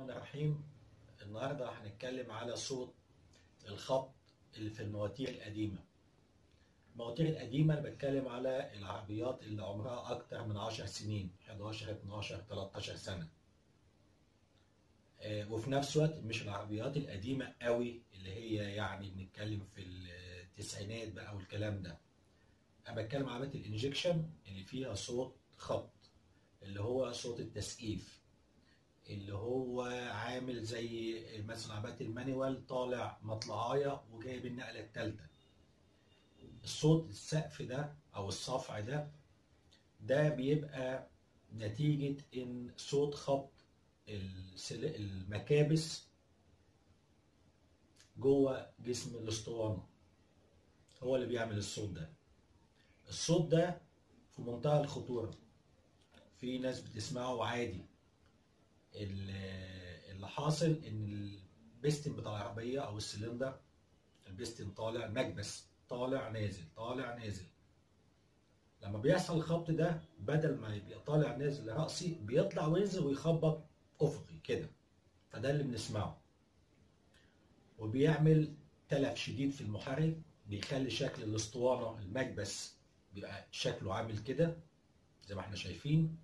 الرحمن الرحيم النهارده هنتكلم على صوت الخبط اللي في المواتير القديمة المواتير القديمة أنا بتكلم على العربيات اللي عمرها أكتر من 10 سنين 11 12 13 سنة آه، وفي نفس الوقت مش العربيات القديمة قوي اللي هي يعني بنتكلم في التسعينات بقى والكلام ده أنا بتكلم على عربيات الانجكشن اللي فيها صوت خبط اللي هو صوت التسقيف اللي هو عامل زي مثلا عربيات المانيوال طالع مطلعايه وجايب النقله الثالثه الصوت السقف ده او الصفع ده ده بيبقى نتيجه ان صوت خبط السل- المكابس جوه جسم الاسطوانه هو اللي بيعمل الصوت ده الصوت ده في منتهى الخطوره في ناس بتسمعه عادي ال- اللي حاصل ان البستن بتاع العربيه او السلندر البستن طالع المكبس طالع نازل طالع نازل لما بيحصل الخبط ده بدل ما يبقى طالع نازل رأسي بيطلع وينزل ويخبط افقي كده فده اللي بنسمعه وبيعمل تلف شديد في المحرك بيخلي شكل الاسطوانه المكبس بيبقى شكله عامل كده زي ما احنا شايفين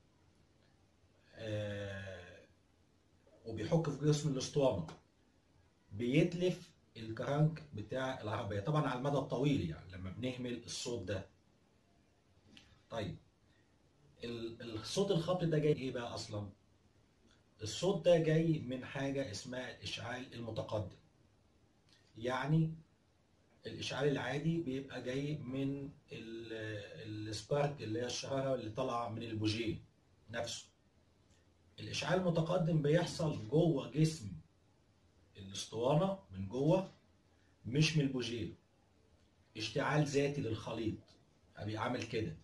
آه وبيحك في جسم الاسطوانه بيتلف الكرنك بتاع العربيه طبعا على المدى الطويل يعني لما بنهمل الصوت ده طيب ال- الصوت الخبط ده جاي ايه بقى اصلا الصوت ده جاي من حاجه اسمها الاشعال المتقدم يعني الاشعال العادي بيبقى جاي من ال- السبارك اللي هي الشراره اللي طالعه من البوجيه نفسه الاشعال المتقدم بيحصل جوه جسم الاسطوانه من جوه مش من البوجيه اشتعال ذاتي للخليط بيبقى عامل كده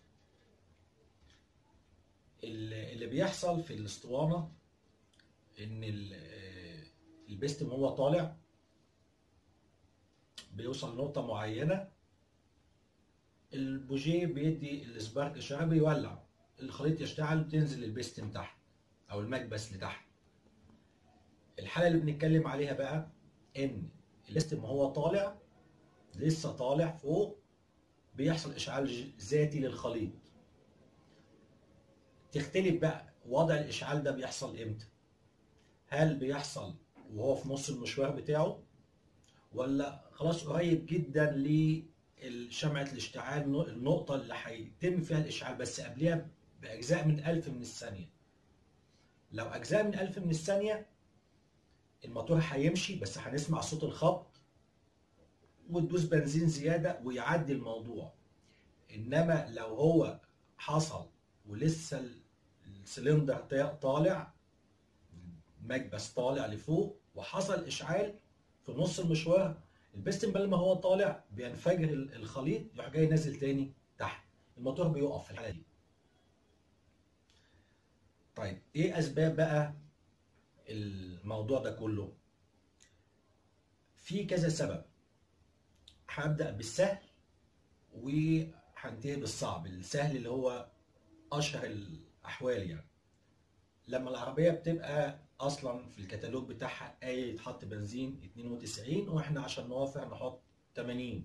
اللي اللي بيحصل في الاسطوانه ان ال- البستم هو طالع بيوصل لنقطه معينه البوجيه بيدي السبارك الشعاع بيولع الخليط يشتعل بتنزل البستم تحت او المكبس لتحت الحاله اللي بنتكلم عليها بقى ان البستم وهو طالع لسه طالع فوق بيحصل اشعال ج- ذاتي للخليط تختلف بقى وضع الاشعال ده بيحصل امتى هل بيحصل وهو في نص المشوار بتاعه ولا خلاص قريب جدا لشمعة الاشتعال النقطة اللي هيتم فيها الاشعال بس قبلها بأجزاء من ألف من الثانية لو أجزاء من ألف من الثانية الموتور هيمشي بس هنسمع صوت الخبط وتدوس بنزين زيادة ويعدي الموضوع إنما لو هو حصل ولسه ال- السلندر تا- طالع مكبس طالع لفوق وحصل اشعال في نص المشوار البستن بدل ما هو طالع بينفجر ال- الخليط يروح جاي نازل تاني تحت الموتور بيقف في الحاله دي طيب ايه اسباب بقى الموضوع ده كله في كذا سبب هبدا بالسهل وهنتهي بالصعب السهل اللي هو اشهر الاحوال يعني لما العربيه بتبقى اصلا في الكتالوج بتاعها قايل يتحط بنزين 92 واحنا عشان نوفر نحط 80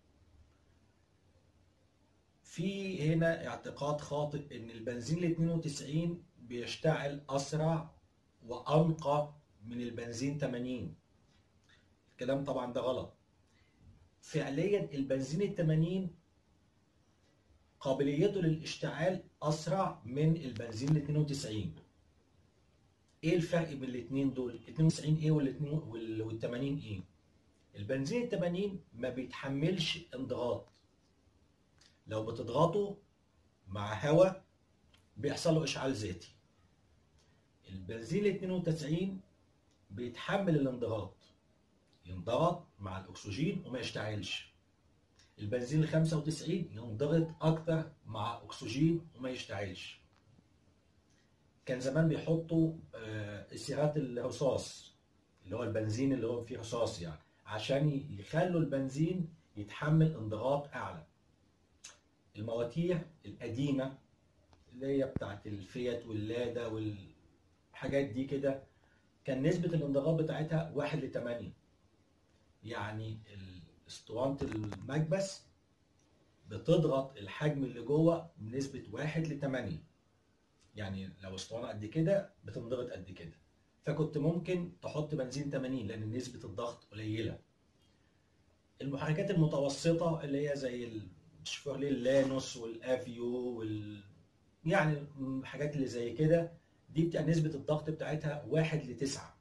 في هنا اعتقاد خاطئ ان البنزين ال 92 بيشتعل اسرع وانقى من البنزين 80 الكلام طبعا ده غلط فعليا البنزين ال 80 قابليته للاشتعال اسرع من البنزين ال 92 ايه الفرق بين الاثنين دول 92 ايه وال 80 ايه البنزين ال 80 ما بيتحملش انضغاط لو بتضغطه مع هواء بيحصل له اشعال ذاتي البنزين ال 92 بيتحمل الانضغاط ينضغط مع الاكسجين وما يشتعلش البنزين ال 95 ينضغط اكتر مع اكسجين وما يشتعلش كان زمان بيحطوا آه، سيارات الرصاص اللي هو البنزين اللي هو فيه رصاص يعني عشان يخلوا البنزين يتحمل انضغاط اعلى المواتير القديمه اللي هي بتاعت الفيات واللادا والحاجات دي كده كان نسبة الانضغاط بتاعتها 1 ل 8 يعني اسطوانة المكبس بتضغط الحجم اللي جوه بنسبة 1 ل 8 يعني لو اسطوانة قد كده بتنضغط قد كده فكنت ممكن تحط بنزين 80 لأن نسبة الضغط قليلة المحركات المتوسطة اللي هي زي الشيفروليه اللانوس والافيو وال يعني الحاجات اللي زي كده دي بتبقى نسبة الضغط بتاعتها واحد لتسعة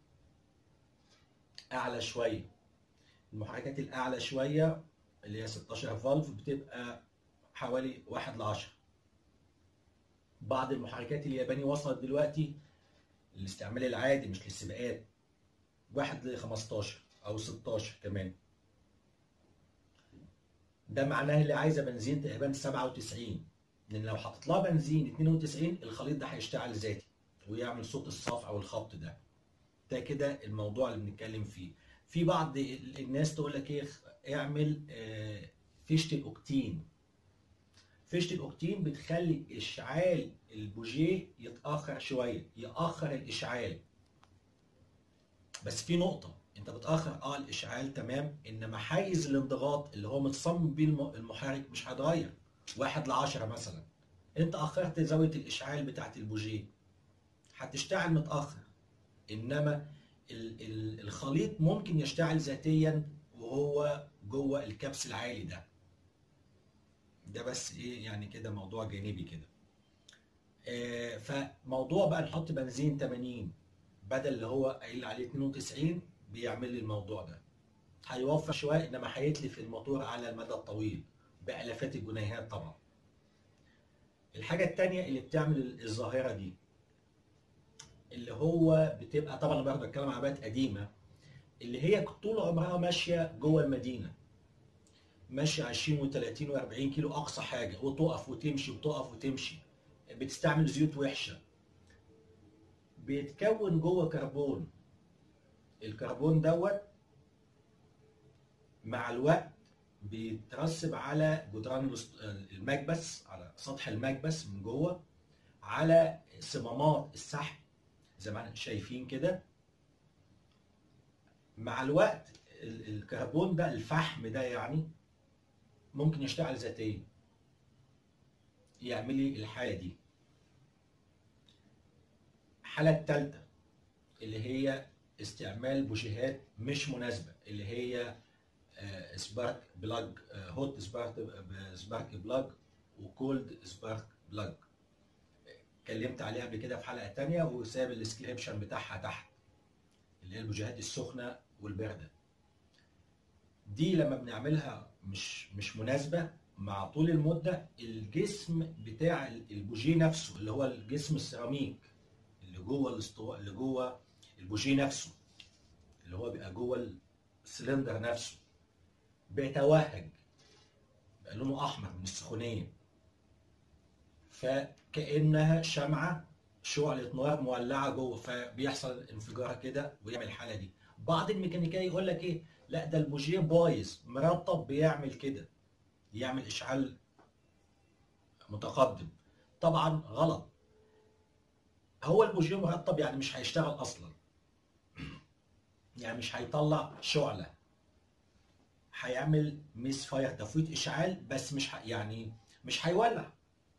أعلى شوية المحركات الأعلى شوية اللي هي 16 فالف بتبقى حوالي واحد لعشرة بعض المحركات الياباني وصلت دلوقتي للاستعمال العادي مش للسباقات واحد ل 15 أو 16 كمان ده معناه اللي عايزة بنزين تقريبا 97 لان لو حطيت لها بنزين 92 الخليط ده هيشتعل ذاتي ويعمل صوت الصف او الخبط ده ده كده الموضوع اللي بنتكلم فيه في بعض الناس تقول لك ايه اعمل فيشه الاوكتين فيشه الاوكتين بتخلي اشعال البوجيه يتاخر شويه ياخر الاشعال بس في نقطه انت بتاخر اه الاشعال تمام انما حيز الانضغاط اللي هو متصمم بيه المحرك مش هيتغير واحد لعشرة مثلا انت اخرت زاوية الاشعال بتاعت البوجيه هتشتعل متأخر انما ال ال الخليط ممكن يشتعل ذاتيا وهو جوه الكبس العالي ده ده بس ايه يعني كده موضوع جانبي كده آه فموضوع بقى نحط بنزين 80 بدل اللي هو قايل عليه 92 بيعمل لي الموضوع ده هيوفر شويه انما هيتلف الموتور على المدى الطويل بآلافات الجنيهات طبعا الحاجة التانية اللي بتعمل الظاهرة دي اللي هو بتبقى طبعا برضه بتكلم عن عربيات قديمة اللي هي طول عمرها ماشية جوه المدينة ماشية 20 و30 و40 كيلو أقصى حاجة وتقف وتمشي وتقف وتمشي بتستعمل زيوت وحشة بيتكون جوه كربون الكربون دوت مع الوقت بيترسب على جدران المكبس على سطح المكبس من جوه على صمامات السحب زي ما احنا شايفين كده مع الوقت الكربون ده الفحم ده يعني ممكن يشتغل ذاتيا يعمل لي الحاله دي الحاله الثالثه اللي هي استعمال بوجيهات مش مناسبه اللي هي سبارك بلاج هوت سبارك سبارك بلاج وكولد سبارك بلاج اتكلمت عليها قبل كده في حلقه تانية وساب الديسكريبشن بتاعها تحت اللي هي البوجيهات السخنه والبارده دي لما بنعملها مش مش مناسبه مع طول المده الجسم بتاع البوجيه نفسه اللي هو الجسم السيراميك اللي جوه الاستواء اللي جوه البوجيه نفسه اللي هو بيبقى جوه السلندر نفسه بيتوهج بقى لونه احمر من السخونيه فكانها شمعه شعله نار مولعه جوه فبيحصل انفجار كده ويعمل الحاله دي بعض الميكانيكيه يقول لك ايه لا ده البوجيه بايظ مرطب بيعمل كده يعمل اشعال متقدم طبعا غلط هو البوجيه مرطب يعني مش هيشتغل اصلا يعني مش هيطلع شعله هيعمل ميس فاير تفويت اشعال بس مش ح... يعني مش هيولع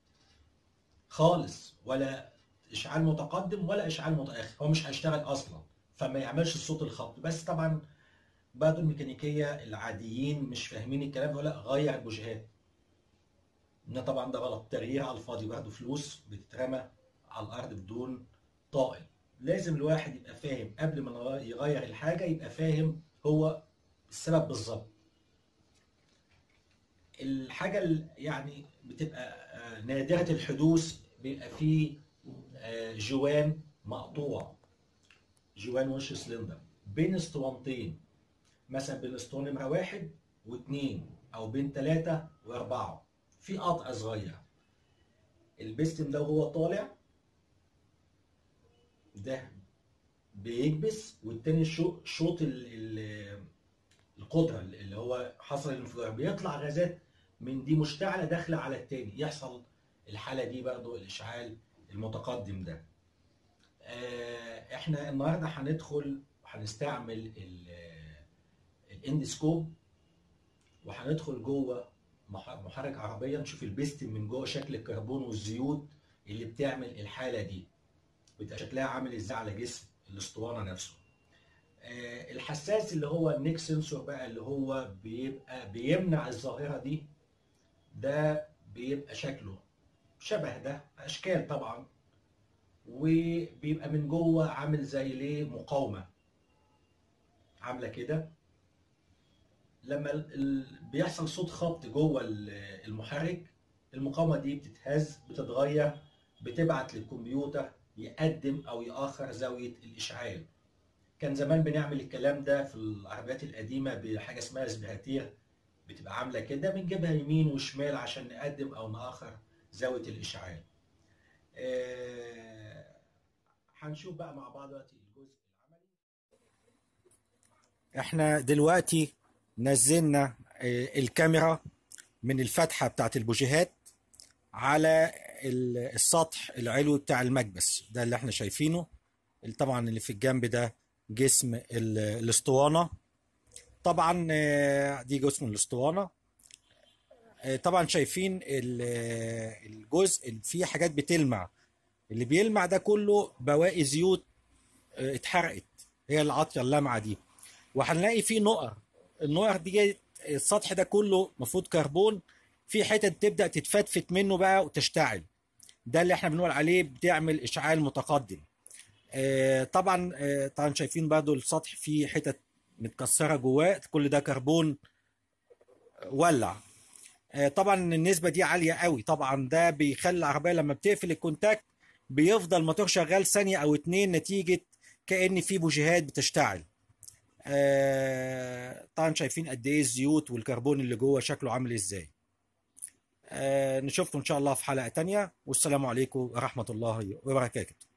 خالص ولا اشعال متقدم ولا اشعال متاخر هو مش هيشتغل اصلا فما يعملش الصوت الخبط بس طبعا بعض الميكانيكيه العاديين مش فاهمين الكلام يقول لك غير البوجيهات ان طبعا ده غلط تغيير على الفاضي برضه فلوس بتترمى على الارض بدون طائل لازم الواحد يبقى فاهم قبل ما يغير الحاجه يبقى فاهم هو السبب بالظبط الحاجه اللي يعني بتبقى نادره الحدوث بيبقى فيه جوان مقطوع جوان وش سلندر بين اسطوانتين مثلا بين اسطوانه نمره واحد واثنين او بين ثلاثه واربعه في قطع صغير البستم ده وهو طالع ده بيكبس والتاني شوط القدره اللي هو حصل الانفجار بيطلع غازات من دي مشتعله داخله على التاني يحصل الحاله دي برضه الاشعال المتقدم ده آه، احنا النهارده هندخل وهنستعمل الاندسكوب وهندخل جوه مح- محرك عربيه نشوف البيستم من جوه شكل الكربون والزيوت اللي بتعمل الحاله دي بيبقى شكلها عامل ازاي على جسم الاسطوانه نفسه آه، الحساس اللي هو النيك سنسور بقى اللي هو بيبقى بيمنع الظاهره دي ده بيبقى شكله شبه ده اشكال طبعا وبيبقى من جوه عامل زي ليه مقاومه عامله كده لما ال- ال- بيحصل صوت خبط جوه ال- المحرك المقاومه دي بتتهز بتتغير بتبعت للكمبيوتر يقدم او ياخر زاويه الاشعال كان زمان بنعمل الكلام ده في العربيات القديمه بحاجه اسمها سبهاتير بتبقى عامله كده بنجيبها يمين وشمال عشان نقدم او ناخر زاويه الاشعال آه، هنشوف بقى مع بعض دلوقتي الجزء العملي احنا دلوقتي نزلنا آه، الكاميرا من الفتحة بتاعت البوجيهات على ال- السطح العلوي بتاع المكبس ده اللي احنا شايفينه اللي طبعا اللي في الجنب ده جسم ال- الاسطوانة طبعا آه، دي جسم الاسطوانة آه، طبعا شايفين ال- آه، الجزء اللي فيه حاجات بتلمع اللي بيلمع ده كله بواقي زيوت آه، اتحرقت هي اللي عاطيه اللمعه دي وهنلاقي فيه نقر النقر دي جاي- السطح ده كله المفروض كربون في حتت تبدا تتفتفت منه بقى وتشتعل ده اللي احنا بنقول عليه بتعمل اشعال متقدم آه، طبعا آه، طبعا شايفين برضو السطح فيه حتت متكسره جواه كل ده كربون ولع آه، طبعا النسبه دي عاليه قوي طبعا ده بيخلي العربيه لما بتقفل الكونتاكت بيفضل الموتور شغال ثانيه او اتنين نتيجه كأن في بوجيهات بتشتعل آه، طبعا شايفين قد ايه الزيوت والكربون اللي جوه شكله عامل ازاي آه، نشوفكم ان شاء الله في حلقة تانية والسلام عليكم ورحمة الله وبركاته